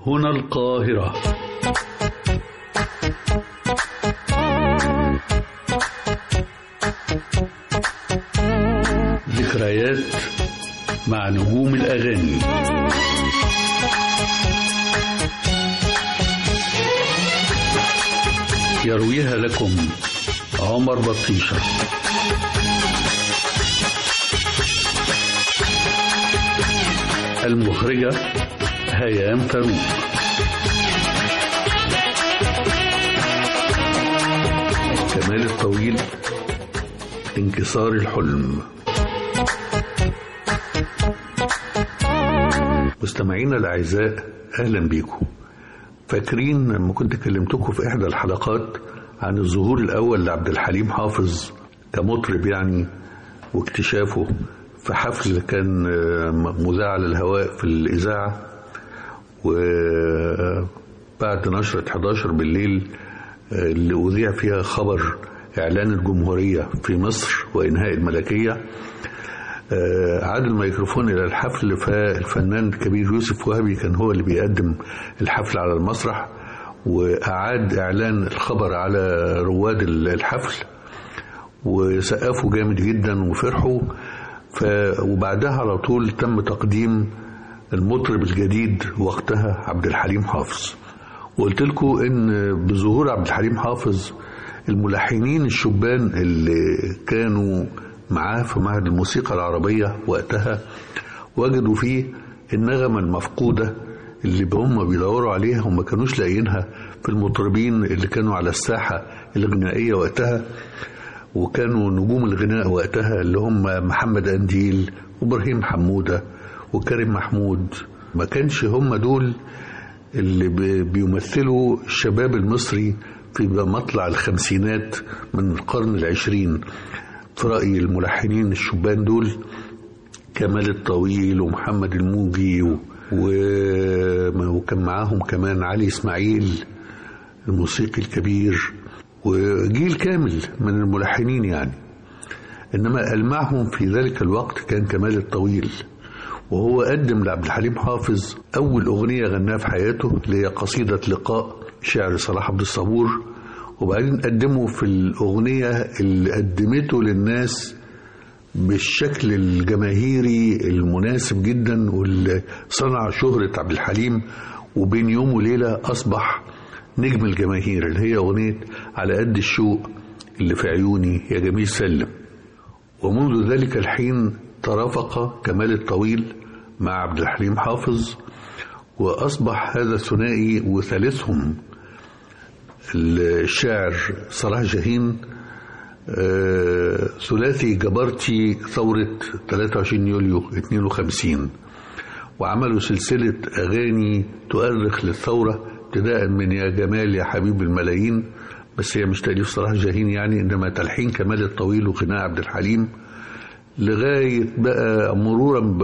هنا القاهرة ذكريات مع نجوم الأغاني يرويها لكم عمر بطيشة المخرجة هيام فاروق كمال الطويل انكسار الحلم مستمعينا الاعزاء اهلا بيكم فاكرين لما كنت كلمتكم في احدى الحلقات عن الظهور الاول لعبد الحليم حافظ كمطرب يعني واكتشافه في حفل كان مذاع على الهواء في الاذاعه وبعد نشرة 11 بالليل اللي أذيع فيها خبر إعلان الجمهورية في مصر وإنهاء الملكية عاد الميكروفون إلى الحفل فالفنان الكبير يوسف وهبي كان هو اللي بيقدم الحفل على المسرح وأعاد إعلان الخبر على رواد الحفل وسقفوا جامد جدا وفرحوا ف وبعدها على طول تم تقديم المطرب الجديد وقتها عبد الحليم حافظ وقلت لكم ان بظهور عبد الحليم حافظ الملحنين الشبان اللي كانوا معاه في معهد الموسيقى العربية وقتها وجدوا فيه النغمة المفقودة اللي هم بيدوروا عليها وما كانوش لاقيينها في المطربين اللي كانوا على الساحة الغنائية وقتها وكانوا نجوم الغناء وقتها اللي هم محمد أنديل وإبراهيم حمودة وكريم محمود ما كانش هم دول اللي بيمثلوا الشباب المصري في مطلع الخمسينات من القرن العشرين في رأي الملحنين الشبان دول كمال الطويل ومحمد الموجي و... وكان معاهم كمان علي إسماعيل الموسيقي الكبير وجيل كامل من الملحنين يعني إنما ألمعهم في ذلك الوقت كان كمال الطويل وهو قدم لعبد الحليم حافظ أول أغنية غناها في حياته اللي هي قصيدة لقاء شعر صلاح عبد الصبور وبعدين قدمه في الأغنية اللي قدمته للناس بالشكل الجماهيري المناسب جدا واللي صنع شهرة عبد الحليم وبين يوم وليلة أصبح نجم الجماهير اللي هي أغنية على قد الشوق اللي في عيوني يا جميل سلم ومنذ ذلك الحين ترافق كمال الطويل مع عبد الحليم حافظ وأصبح هذا الثنائي وثالثهم الشاعر صلاح جاهين ثلاثي جبرتي ثورة 23 يوليو 52 وعملوا سلسلة أغاني تؤرخ للثورة ابتداء من يا جمال يا حبيب الملايين بس هي مش تأليف صلاح جاهين يعني إنما تلحين كمال الطويل وغناء عبد الحليم لغاية بقى مرورا ب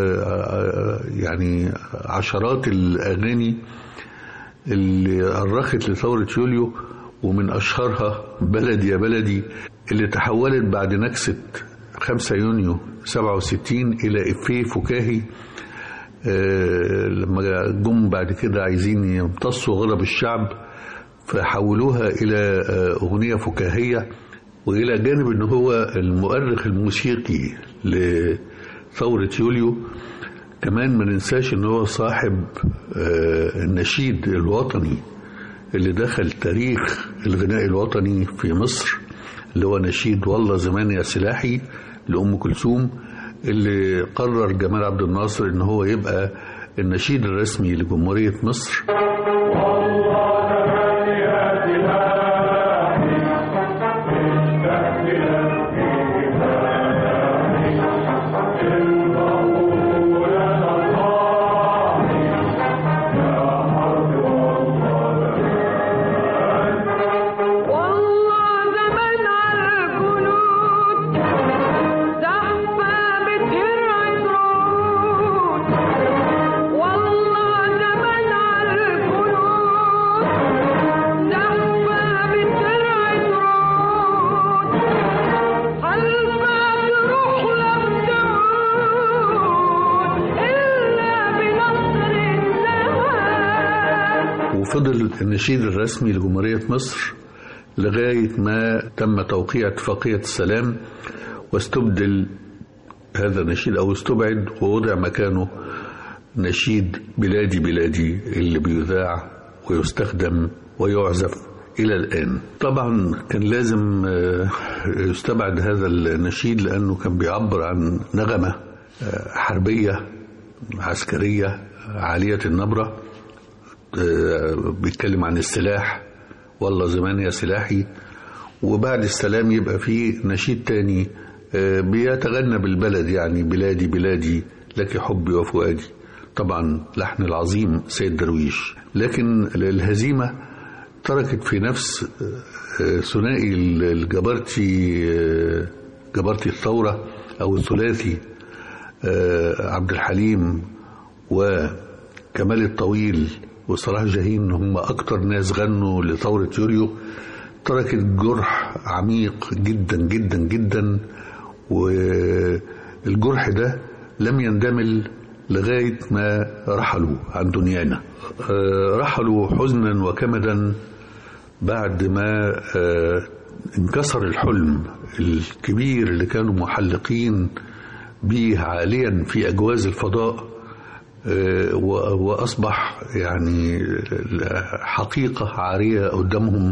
يعني عشرات الأغاني اللي أرخت لثورة يوليو ومن أشهرها بلدي يا بلدي اللي تحولت بعد نكسة 5 يونيو 67 إلى إفيه فكاهي آه لما جم بعد كده عايزين يمتصوا غضب الشعب فحولوها إلى آه أغنية فكاهية وإلى جانب أنه هو المؤرخ الموسيقي لثورة يوليو كمان ما ننساش أنه هو صاحب آه النشيد الوطني اللي دخل تاريخ الغناء الوطني في مصر اللي هو نشيد والله زمان يا سلاحي لأم كلثوم اللي قرر جمال عبد الناصر ان هو يبقى النشيد الرسمي لجمهورية مصر والله زمان على الجنود وفضل النشيد الرسمي لجمهورية مصر لغاية ما تم توقيع اتفاقية السلام واستبدل هذا النشيد أو استبعد ووضع مكانه نشيد بلادي بلادي اللي بيذاع ويستخدم ويعزف إلى الآن طبعا كان لازم يستبعد هذا النشيد لأنه كان بيعبر عن نغمة حربية عسكرية عالية النبرة بيتكلم عن السلاح والله زمان يا سلاحي وبعد السلام يبقى فيه نشيد تاني بيتغنى بالبلد يعني بلادي بلادي لك حبي وفؤادي طبعا لحن العظيم سيد درويش لكن الهزيمة تركت في نفس ثنائي الجبرتي جبرتي الثورة أو الثلاثي عبد الحليم وكمال الطويل وصلاح جاهين هم أكتر ناس غنوا لثورة يوليو تركت جرح عميق جدا جدا جدا والجرح ده لم يندمل لغاية ما رحلوا عن دنيانا رحلوا حزنا وكمدا بعد ما انكسر الحلم الكبير اللي كانوا محلقين به عاليا في أجواز الفضاء وأصبح يعني حقيقة عارية قدامهم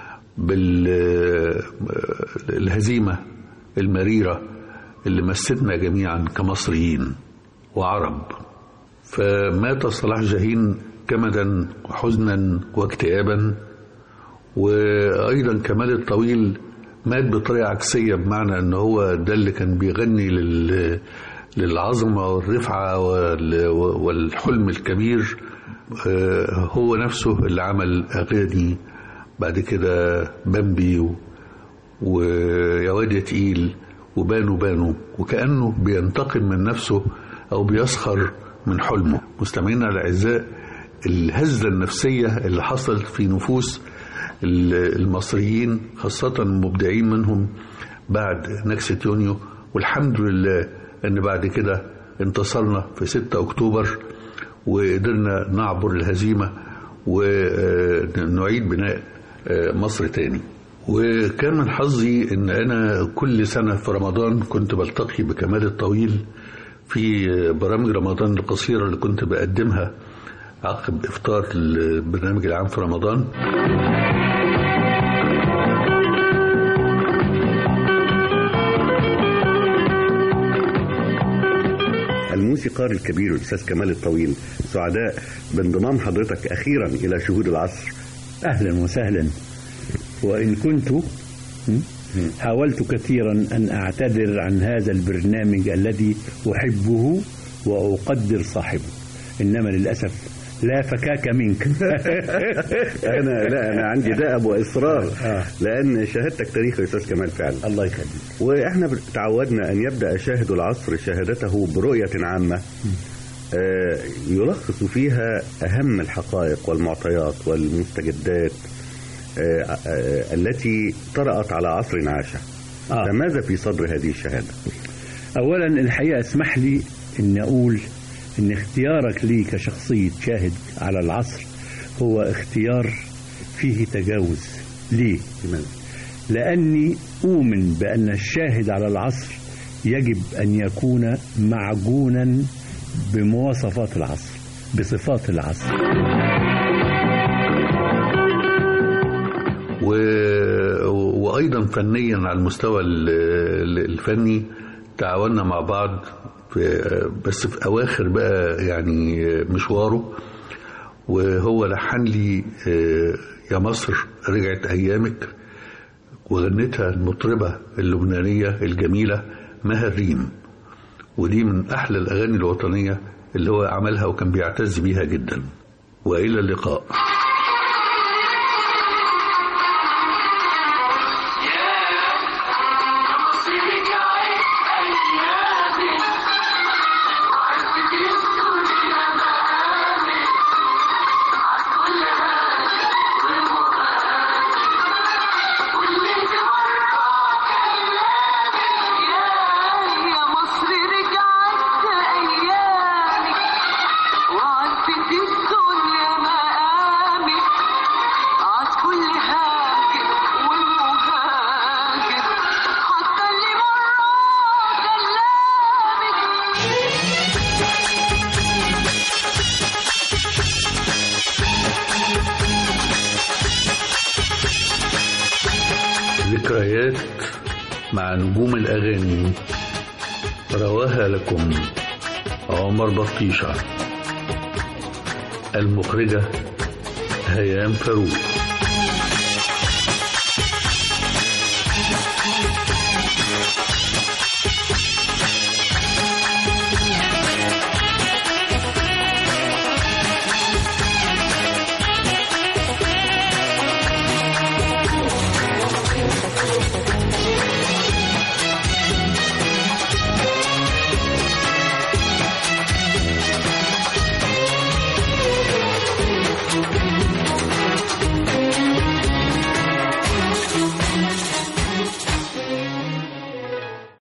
بالهزيمة المريرة اللي مستنا جميعا كمصريين وعرب فمات صلاح جاهين كمدا وحزنا واكتئابا وأيضا كمال الطويل مات بطريقة عكسية بمعنى أنه هو ده اللي كان بيغني لل للعظمة والرفعة والحلم الكبير هو نفسه اللي عمل أغاني بعد كده بامبي ويا واد يا تقيل وبانوا بانوا وكأنه بينتقم من نفسه أو بيسخر من حلمه مستمعينا الأعزاء الهزة النفسية اللي حصلت في نفوس المصريين خاصة المبدعين منهم بعد نكسة يونيو والحمد لله ان بعد كده انتصرنا في 6 اكتوبر وقدرنا نعبر الهزيمة ونعيد بناء مصر تاني وكان من حظي ان انا كل سنة في رمضان كنت بلتقي بكمال الطويل في برامج رمضان القصيرة اللي كنت بقدمها عقب افطار البرنامج العام في رمضان الموسيقار الكبير الاستاذ كمال الطويل سعداء بانضمام حضرتك اخيرا الى شهود العصر اهلا وسهلا وان كنت حاولت كثيرا ان اعتذر عن هذا البرنامج الذي احبه واقدر صاحبه انما للاسف لا فكاك منك انا لا انا عندي دأب واصرار لان شهادتك تاريخ الاستاذ كمال فعلا الله يخليك واحنا تعودنا ان يبدا شاهد العصر شهادته برؤيه عامه آه يلخص فيها اهم الحقائق والمعطيات والمستجدات آه آه التي طرأت على عصر عاشه آه. فماذا في صدر هذه الشهاده اولا الحقيقه اسمح لي ان اقول ان اختيارك لي كشخصية شاهد على العصر هو اختيار فيه تجاوز ليه؟ لماذا؟ لأني أؤمن بأن الشاهد على العصر يجب أن يكون معجونا بمواصفات العصر بصفات العصر و... وأيضا فنيا على المستوى الفني تعاوننا مع بعض في بس في اواخر بقى يعني مشواره وهو لحن لي يا مصر رجعت ايامك وغنتها المطربه اللبنانيه الجميله مها الريم ودي من احلى الاغاني الوطنيه اللي هو عملها وكان بيعتز بيها جدا والى اللقاء وعدت الدنيا مقامك ذكريات مع نجوم الأغاني رواها لكم عمر بطيشة المخرجة هيام فاروق